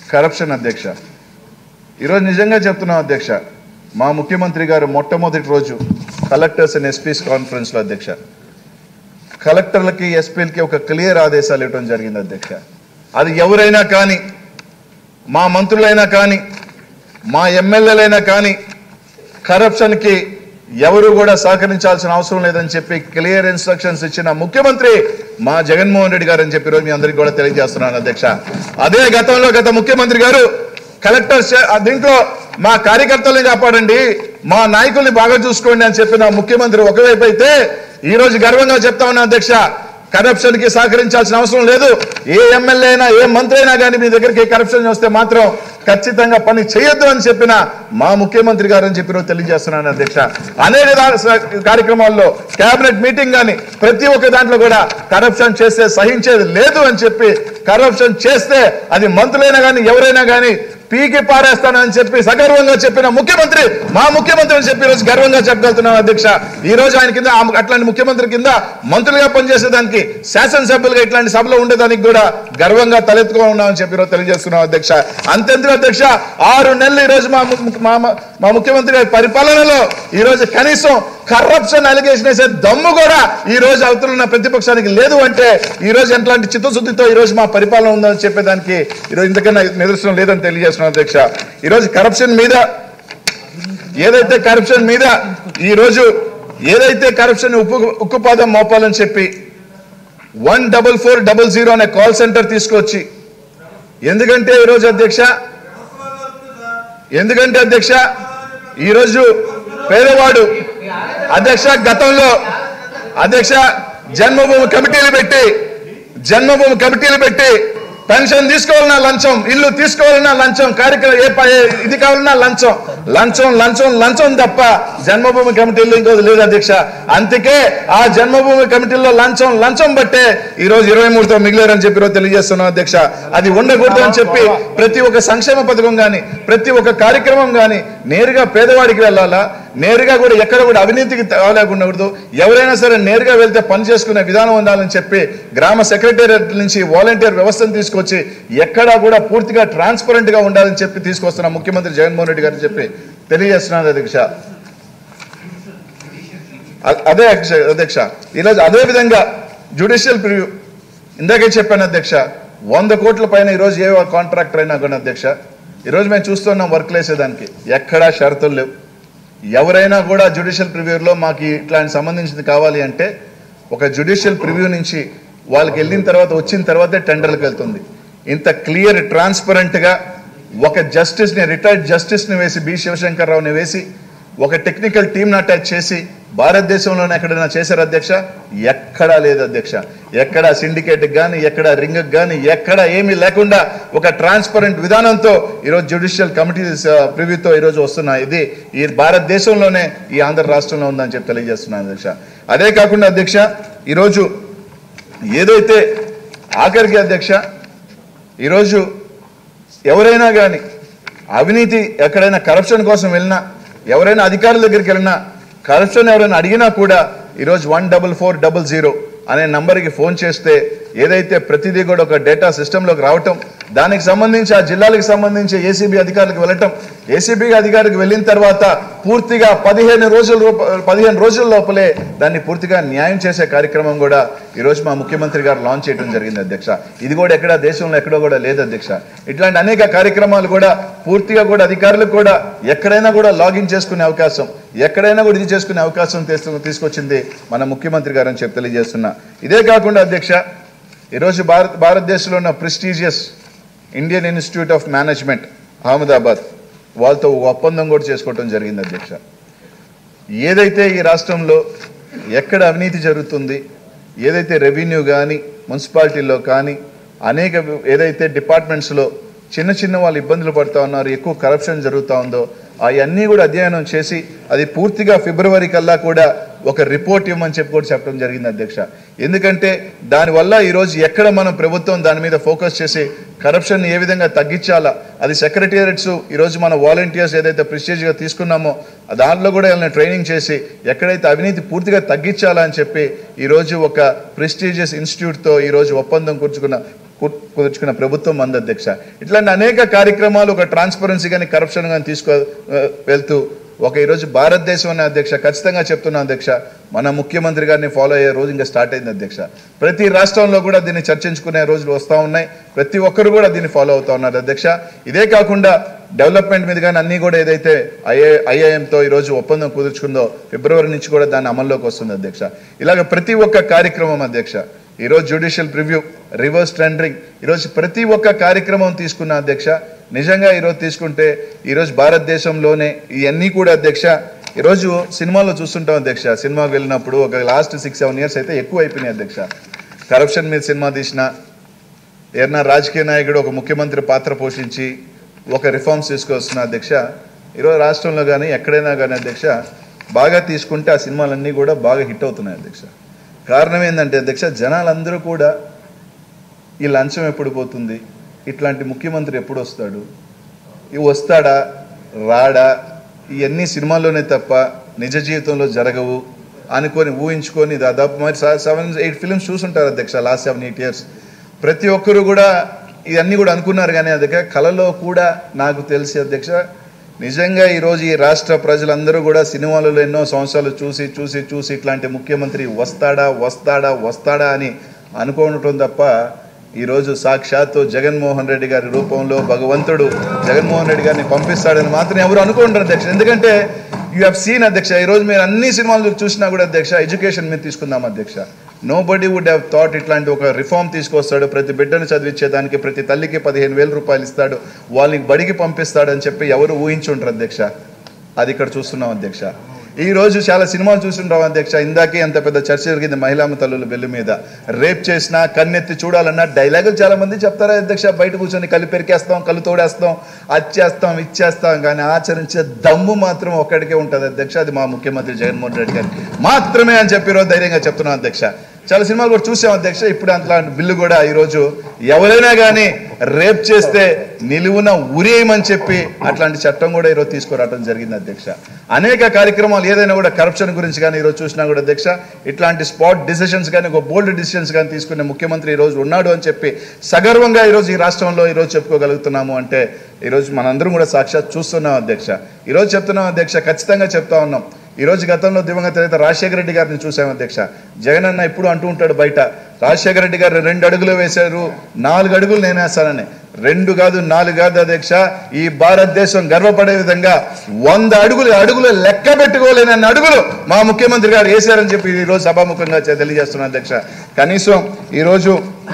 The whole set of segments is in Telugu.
కరప్షన్ అధ్యక్ష ఈరోజు నిజంగా చెప్తున్నాం అధ్యక్ష మా ముఖ్యమంత్రి గారు మొట్టమొదటి రోజు కలెక్టర్స్ అండ్ ఎస్పీస్ కాన్ఫరెన్స్లో అధ్యక్ష కలెక్టర్లకి ఎస్పీలకి ఒక క్లియర్ ఆదేశాలు ఇవ్వడం జరిగింది అధ్యక్ష అది ఎవరైనా కానీ మా మంత్రులైనా కానీ మా ఎమ్మెల్యేలైనా కానీ కరప్షన్కి ఎవరు కూడా సహకరించాల్సిన అవసరం లేదని చెప్పి క్లియర్ ఇన్స్ట్రక్షన్స్ ఇచ్చిన ముఖ్యమంత్రి మా జగన్మోహన్ రెడ్డి గారు అని చెప్పి ఈరోజు మీ అందరికీ కూడా తెలియజేస్తున్నాను అధ్యక్ష అదే గతంలో గత ముఖ్యమంత్రి గారు కలెక్టర్ దీంట్లో మా కార్యకర్తల్ని కాపాడండి మా నాయకుల్ని బాగా చూసుకోండి అని చెప్పిన ముఖ్యమంత్రి ఒకవైపు అయితే ఈ రోజు గర్వంగా చెప్తా ఉన్నా అధ్యక్ష కరప్షన్ కి సహకరించాల్సిన అవసరం లేదు ఏ ఎమ్మెల్యే అయినా ఏ మంత్రి అయినా కానీ మీ దగ్గరికి కరప్షన్ వస్తే మాత్రం ఖచ్చితంగా పని చేయొద్దు అని చెప్పిన మా ముఖ్యమంత్రి గారు అని చెప్పి ఈరోజు తెలియజేస్తున్నాను అధ్యక్ష అనేక దా- కార్యక్రమాల్లో కేబినెట్ మీటింగ్ కానీ ప్రతి ఒక్క దాంట్లో కూడా కరప్షన్ చేస్తే సహించేది లేదు అని చెప్పి కరప్షన్ చేస్తే అది మంత్రులైనా కానీ ఎవరైనా కానీ పీకి పారేస్తానని చెప్పి సగర్వంగా చెప్పిన ముఖ్యమంత్రి మా ముఖ్యమంత్రి అని చెప్పి ఈరోజు గర్వంగా చెప్పగలుగుతున్నాం అధ్యక్ష ఈ రోజు ఆయన కింద ఆ- అట్లాంటి ముఖ్యమంత్రి కింద మంత్రులుగా పనిచేసేదానికి శాసనసభ్యులుగా ఇట్లాంటి సభలో ఉండేదానికి కూడా గర్వంగా తలెత్తుకో ఉన్నామని చెప్పి ఈరోజు తెలియజేస్తున్నాం అధ్యక్ష అంతెందుకు అధ్యక్ష ఆరు నెలలు ఈ రోజు మా ము- మా మా ముఖ్యమంత్రి గారి పరిపాలనలో ఈ రోజు కనీసం కరప్షన్ అలిగేషన్ వేసే దమ్ము కూడా ఈ రోజు అవతలున్న ప్రతిపక్షానికి లేదు అంటే ఈ రోజు ఎట్లాంటి చిత్తశుద్ధితో ఈ రోజు మా పరిపాలన ఉందని చెప్పేదానికి ఈ రోజు ఇంతకన్నా నిదర్శనం లేదని తెలియజేస్తున్నాం అధ్యక్ష ఈ రోజు కరప్షన్ మీద ఏదైతే కరప్షన్ మీద ఈ రోజు ఏదైతే కరప్షన్ ఉప్పు ఉక్కుపాదం మోపాలని చెప్పి one double four double zero అనే కాల్ సెంటర్ తీసుకొచ్చి ఎందుకంటే ఈరోజు అధ్యక్ష ఎందుకంటే అధ్యక్ష ఈరోజు పేదవాడు అధ్యక్ష గతంలో అధ్యక్ష జన్మభూమి కమిటీలు పెట్టి జన్మభూమి కమిటీలు పెట్టి పెన్షన్ తీసుకోవాలన్నా లంచం ఇల్లు తీసుకోవాలన్నా లంచం కార్యక్రమం ఏ ప- ఏ ఇది కావాలన్నా లంచం లంచం లంచం లంచం తప్ప జన్మభూమి కమిటీల్లో ఇంకోది లేదు అధ్యక్ష అందుకే ఆ జన్మభూమి కమిటీల్లో లంచం లంచం బట్టే ఈ రోజు ఇరవై మూడుతో మిగిలారని చెప్పి ఈరోజు తెలియజేస్తున్నాం అధ్యక్ష అది ఉండకూడదు అని చెప్పి ప్రతి ఒక్క సంక్షేమ పథకం కానీ ప్రతి ఒక్క కార్యక్రమం కానీ నేరుగా పేదవాడికి వెళ్ళాలా నేరుగా కూడా ఎక్కడ కూడా అవినీతికి తాగలేకుండా ఎవరైనా సరే నేరుగా వెళ్తే పని చేసుకునే విధానం ఉండాలని చెప్పి గ్రామ సెక్రటేరియట్ నుంచి వాలంటీర్ వ్యవస్థను తీసుకొచ్చి ఎక్కడా కూడా పూర్తిగా ట్రాన్స్పరెంట్ గా ఉండాలని చెప్పి తీసుకొస్తున్న ముఖ్యమంత్రి జగన్మోహన్ రెడ్డి గారు చెప్పి తెలియజేస్తున్నాను అధ్యక్ష అ- అదే అధ్యక్ష- అధ్యక్ష ఈరోజు అదే విధంగా జ్యుడిషియల్ ప్రివ్యూ ఇందాకే చెప్పాను అధ్యక్ష వంద కోట్ల పైన ఈరోజు ఏ కాంట్రాక్టర్ అయినా కూడా అధ్యక్ష ఈరోజు మేము చూస్తున్నాం వర్క్ వేసేదానికి ఎక్కడా షరతులు లేవు ఎవరైనా కూడా జ్యుడిషియల్ ప్రివ్యూలో మాకు ఇట్లాంటి సంబంధించింది కావాలి అంటే ఒక జ్యుడిషియల్ ప్రివ్యూ నుంచి వాళ్ళకి వెళ్ళిన తర్వాత వచ్చిన తర్వాతే టెండర్లకు వెళ్తుంది ఇంత క్లియర్ ట్రాన్స్పరెంట్గా ఒక జస్టిస్ని రిటైర్డ్ జస్టిస్ని వేసి బి శివశంకర్రావుని వేసి ఒక టెక్నికల్ టీంని అటాచ్ చేసి భారతదేశంలోనే ఎక్కడైనా చేశారు అధ్యక్ష ఎక్కడా లేదు అధ్యక్ష ఎక్కడ సిండికేట్ కానీ ఎక్కడ రింగ్ కానీ ఎక్కడ ఏమీ లేకుండా ఒక ట్రాన్స్పరెంట్ విధానంతో ఈరోజు జ్యుడిషియల్ కమిటీ ప్రివ్యూతో ఈరోజు వస్తున్న ఇది ఈ భారతదేశంలోనే ఈ ఆంధ్ర రాష్ట్రంలో ఉందని చెప్పి తెలియజేస్తున్నాను అధ్యక్ష అదే కాకుండా అధ్యక్ష ఈరోజు ఏదైతే ఆఖరికి అధ్యక్ష ఈరోజు ఎవరైనా కానీ అవినీతి ఎక్కడైనా కరప్షన్ కోసం వెళ్ళినా ఎవరైనా అధికారుల దగ్గరికి వెళ్ళినా కరప్షన్ ఎవరైనా అడిగినా కూడా ఈరోజు one double four double zero అనే నంబర్కి ఫోన్ చేస్తే ఏదైతే ప్రతిదీ కూడా ఒక డేటా సిస్టంలోకి రావటం దానికి సంబంధించి ఆ జిల్లాలకు సంబంధించి ఏసీబీ అధికారులకు వెళ్ళటం ఏసీబీ అధికారికి వెళ్ళిన తర్వాత పూర్తిగా పదిహేను రోజుల రూప పదిహేను రోజుల లోపలే దాన్ని పూర్తిగా న్యాయం చేసే కార్యక్రమం కూడా ఈరోజు మా ముఖ్యమంత్రి గారు లాంచ్ చేయడం జరిగింది అధ్యక్ష ఇది కూడా ఎక్కడ దేశంలో ఎక్కడో కూడా లేదు అధ్యక్ష ఇట్లాంటి అనేక కార్యక్రమాలు కూడా పూర్తిగా కూడా అధికారులకు కూడా ఎక్కడైనా కూడా లాగిన్ చేసుకునే అవకాశం ఎక్కడైనా కూడా ఇది చేసుకునే అవకాశం తీసుకు- తీసుకొచ్చింది మన ముఖ్యమంత్రి గారు అని చెప్పి తెలియజేస్తున్నా ఇదే కాకుండా అధ్యక్ష ఈరోజు భారత్ భారతదేశంలో ఉన్న prestigious Indian Institute of Management Ahmedabad వాళ్ళతో ఒక ఒప్పందం కూడా చేసుకోవడం జరిగింది అధ్యక్ష ఏదైతే ఈ రాష్ట్రంలో ఎక్కడ అవినీతి జరుగుతుంది ఏదైతే రెవెన్యూ కానీ మున్సిపాలిటీల్లో కానీ అనేక వి- ఏదైతే డిపార్ట్మెంట్స్లో చిన్న చిన్న వాళ్ళు ఇబ్బందులు పడుతూ ఉన్నారు ఎక్కువ కరప్షన్ జరుగుతూ ఉందో అవన్నీ కూడా అధ్యయనం చేసి అది పూర్తిగా ఫిబ్రవరి కల్లా కూడా ఒక రిపోర్ట్ ఇవ్వమని చెప్పి కూడా చెప్పడం జరిగింది అధ్యక్ష ఎందుకంటే దానివల్ల ఈరోజు ఎక్కడ మనం ప్రభుత్వం దాని మీద ఫోకస్ చేసి కరప్షన్ ఏ విధంగా తగ్గించాలా అది సెక్రటేరియట్స్ ఈరోజు మన వాలంటీర్స్ ఏదైతే ప్రిస్టేజ్గా తీసుకున్నామో దాంట్లో కూడా ఏమైనా ట్రైనింగ్ చేసి ఎక్కడైతే అవినీతి పూర్తిగా తగ్గించాలా అని చెప్పి ఈరోజు ఒక ప్రెస్టీజియస్ ఇన్స్టిట్యూట్తో ఈరోజు ఒప్పందం కూర్చుకున్న కు- కుదుర్చుకున్న ప్రభుత్వం మంది అధ్యక్ష ఇట్లాంటి అనేక కార్యక్రమాలు ఒక ట్రాన్స్పరెన్సీ కానీ కరప్షన్ కానీ తీసుకో ఆ, వెళ్తూ ఒక ఈరోజు భారతదేశం అనే అధ్యక్ష ఖచ్చితంగా చెప్తున్నా అధ్యక్ష మన ముఖ్యమంత్రి గారిని ఫాలో అయ్యే రోజు ఇంకా స్టార్ట్ అయింది అధ్యక్ష ప్రతి రాష్ట్రంలో కూడా దీన్ని చర్చించుకునే రోజులు వస్తూ ఉన్నాయి ప్రతి ఒక్కరు కూడా దీన్ని ఫాలో అవుతా ఉన్నారు అధ్యక్ష ఇదే కాకుండా డెవలప్మెంట్ మీద కానీ అన్ని కూడా ఏదైతే ఐఏ ఐఐఎంతో ఈరోజు ఒప్పందం కుదుర్చుకుందో ఫిబ్రవరి నుంచి కూడా దాని అమల్లోకి వస్తుంది అధ్యక్ష ఇలాగ ప్రతి ఒక్క కార్యక్రమం అధ్యక్ష ఈరోజు జ్యుడిషియల్ ప్రివ్యూ రివర్స్ టెండరింగ్ ఈరోజు ప్రతి ఒక్క కార్యక్రమం తీసుకున్న అధ్యక్ష నిజంగా ఈరోజు తీసుకుంటే ఈరోజు భారతదేశంలోనే ఇవన్నీ కూడా అధ్యక్ష ఈరోజు సినిమాలో చూస్తుంటాం అధ్యక్ష సినిమాకి వెళ్ళినప్పుడు ఒక లాస్ట్ సిక్స్ సెవెన్ ఇయర్స్ అయితే ఎక్కువ అయిపోయినాయి అధ్యక్ష కరప్షన్ మీద సినిమా తీసిన ఏదైనా రాజకీయ నాయకుడు ఒక ముఖ్యమంత్రి పాత్ర పోషించి ఒక రిఫార్మ్స్ తీసుకొస్తున్న అధ్యక్ష ఈరోజు రాష్ట్రంలో కానీ ఎక్కడైనా కానీ అధ్యక్ష బాగా తీసుకుంటే ఆ సినిమాలన్నీ కూడా బాగా హిట్ అవుతున్నాయి అధ్యక్ష కారణం ఏంటంటే అధ్యక్ష జనాలందరూ కూడా ఈ లంచం ఎప్పుడు పోతుంది ఇట్లాంటి ముఖ్యమంత్రి ఎప్పుడు వస్తాడు ఇవి వస్తాడా రాడా ఇవన్నీ సినిమాల్లోనే తప్ప నిజ జీవితంలో జరగవు అనుకొని ఊహించుకొని దాదాపు మరి సెవెన్ ఎయిట్ ఫిల్మ్స్ చూసుంటారు అధ్యక్ష లాస్ట్ సెవెన్ ఎయిట్ ఇయర్స్ ప్రతి ఒక్కరు కూడా ఇవన్నీ కూడా అనుకున్నారు కానీ అధ్యక్ష కళలో కూడా నాకు తెలిసి అధ్యక్ష నిజంగా ఈరోజు ఈ రాష్ట్ర ప్రజలందరూ కూడా సినిమాలలో ఎన్నో సంవత్సరాలు చూసి చూసి చూసి ఇట్లాంటి ముఖ్యమంత్రి వస్తాడా వస్తాడా వస్తాడా అని అనుకోవటం తప్ప ఈరోజు సాక్షాత్తు జగన్మోహన్ రెడ్డి గారి రూపంలో భగవంతుడు జగన్మోహన్ రెడ్డి గారిని పంపిస్తాడని మాత్రం ఎవరు అనుకుంటారు అధ్యక్ష ఎందుకంటే యూ హ్యావ్ సీన్ అధ్యక్ష ఈరోజు మీరు అన్ని సినిమాలు చూసినా కూడా అధ్యక్ష ఎడ్యుకేషన్ మీద తీసుకుందాం అధ్యక్ష nobody would have thought ఇట్లాంటి ఒక రిఫార్మ్ తీసుకొస్తాడు ప్రతి బిడ్డను చదివించేదానికి ప్రతి తల్లికి పదిహేను వేల రూపాయలు ఇస్తాడు వాళ్ళని బడికి పంపిస్తాడు అని చెప్పి ఎవరు ఊహించుంటారు అధ్యక్ష అది ఇక్కడ చూస్తున్నాం అధ్యక్ష ఈ రోజు చాలా సినిమాలు చూస్తుంటాం అధ్యక్ష ఇందాకే ఎంత పెద్ద చర్చ జరిగింది మహిళామ తల్లుల బెల్లు మీద రేప్ చేసినా కన్నెత్తి చూడాలన్నా డైలాగులు చాలా మంది చెప్తారా అధ్యక్ష బయట కూర్చొని కళ్ళు పెరికేస్తాం కళ్ళు తోడేస్తాం అది చేస్తాం ఇది చేస్తాం కానీ ఆచరించే దమ్ము మాత్రం ఒక్కడికే ఉంటుంది అధ్యక్ష అది మా ముఖ్యమంత్రి జగన్మోహన్ రెడ్డి గారికి మాత్రమే అని చెప్పి ఈరోజు ధైర్యంగా చెప్తున్నాం అధ్యక్ష చాలా సినిమాలు కూడా చూసాం అధ్యక్ష ఇప్పుడు అట్లాంటి బిల్లు కూడా ఈరోజు ఎవరైనా కానీ రేప్ చేస్తే నిలువున ఉరేయమని చెప్పి అట్లాంటి చట్టం కూడా ఈరోజు తీసుకురావడం జరిగింది అధ్యక్ష అనేక కార్యక్రమాలు ఏదైనా కూడా కరప్షన్ గురించి కానీ ఈరోజు చూసినా కూడా అధ్యక్ష ఇట్లాంటి స్పాట్ డిసిషన్స్ కానీ ఒక బోల్డ్ డిసిషన్స్ కానీ తీసుకునే ముఖ్యమంత్రి ఈరోజు ఉన్నాడు అని చెప్పి సగర్వంగా ఈరోజు ఈ రాష్ట్రంలో ఈరోజు చెప్పుకోగలుగుతున్నాము అంటే ఈరోజు మనందరం కూడా సాక్షాత్ చూస్తున్నాం అధ్యక్ష ఈరోజు చెప్తున్నాం అధ్యక్ష ఖచ్చితంగా చెప్తా ఉన్నాం ఈ రోజు గతంలో దివంగత నేత రాజశేఖర రెడ్డి గారిని చూసాం అధ్యక్ష జగన్ అన్న ఇప్పుడు అంటూ ఉంటాడు బయట రాజశేఖర రెడ్డి గారు రెండు అడుగులు వేశారు నాలుగు అడుగులు నేను వేస్తానని రెండు కాదు నాలుగు కాదు అధ్యక్ష ఈ భారతదేశం గర్వపడే విధంగా వంద అడుగులు అడుగులు లెక్క పెట్టుకోలేనన్ని అడుగులు మా ముఖ్యమంత్రి గారు వేశారని చెప్పి ఈ రోజు సభాముఖంగా చె- తెలియజేస్తున్నాను అధ్యక్ష కనీసం ఈరోజు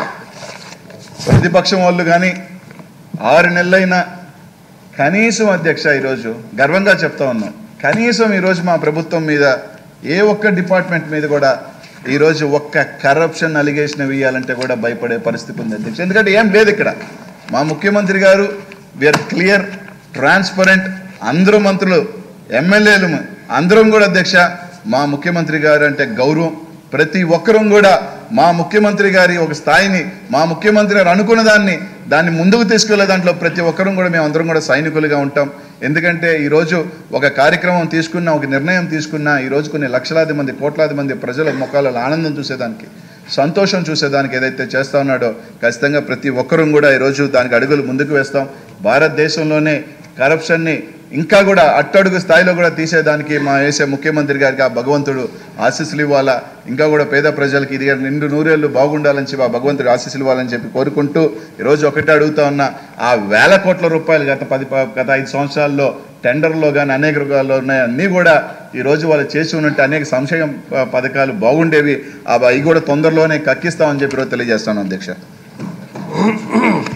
ప్రతిపక్షం వాళ్ళు కానీ ఆరు నెలలైనా కనీసం అధ్యక్ష ఈరోజు గర్వంగా చెప్తా ఉన్నాం కనీసం ఈరోజు మా ప్రభుత్వం మీద ఏ ఒక్క డిపార్ట్మెంట్ మీద కూడా ఈరోజు ఒక్క కరప్షన్ అలిగేషన్ వేయాలంటే కూడా భయపడే పరిస్థితి ఉంది అధ్యక్ష ఎందుకంటే ఏం లేదు ఇక్కడ మా ముఖ్యమంత్రి గారు వీఆర్ క్లియర్ ట్రాన్స్పరెంట్ అందరూ మంత్రులు ఎమ్మెల్యేలు అందరం కూడా అధ్యక్ష మా ముఖ్యమంత్రి గారు అంటే గౌరవం ప్రతి ఒక్కరం కూడా మా ముఖ్యమంత్రి గారి ఒక స్థాయిని మా ముఖ్యమంత్రి గారు అనుకున్న దాన్ని దాన్ని ముందుకు తీసుకెళ్లే దాంట్లో ప్రతి ఒక్కరం కూడా మేము అందరం కూడా సైనికులుగా ఉంటాం ఎందుకంటే ఈరోజు ఒక కార్యక్రమం తీసుకున్న ఒక నిర్ణయం తీసుకున్న ఈరోజు కొన్ని లక్షలాది మంది కోట్లాది మంది ప్రజల ముఖాలలో ఆనందం చూసేదానికి సంతోషం చూసేదానికి ఏదైతే చేస్తా ఉన్నాడో ఖచ్చితంగా ప్రతి ఒక్కరం కూడా ఈరోజు దానికి అడుగులు ముందుకు వేస్తాం భారతదేశంలోనే కరప్షన్ని ఇంకా కూడా అట్టడుగు స్థాయిలో కూడా తీసేదానికి మా వేసే ముఖ్యమంత్రి గారికి ఆ భగవంతుడు ఆశీస్సులు ఇవ్వాలా ఇంకా కూడా పేద ప్రజలకి ఇది నిండు నూరేళ్ళు బాగుండాలని చెప్పి ఆ భగవంతుడు ఆశీస్సులు ఇవ్వాలని చెప్పి కోరుకుంటూ ఈరోజు ఒకటే అడుగుతా ఉన్నా ఆ వేల కోట్ల రూపాయలు గత పది ప- గత ఐదు సంవత్సరాల్లో టెండర్లో కానీ అనేక రకాల్లో ఉన్నాయి అన్నీ కూడా ఈ రోజు వాళ్ళు చేసి ఉన్నట్టు అనేక సంశయం ప- పథకాలు బాగుండేవి అవి అవి కూడా తొందరలోనే కక్కిస్తామని చెప్పి ఈరోజు తెలియజేస్తాను అధ్యక్ష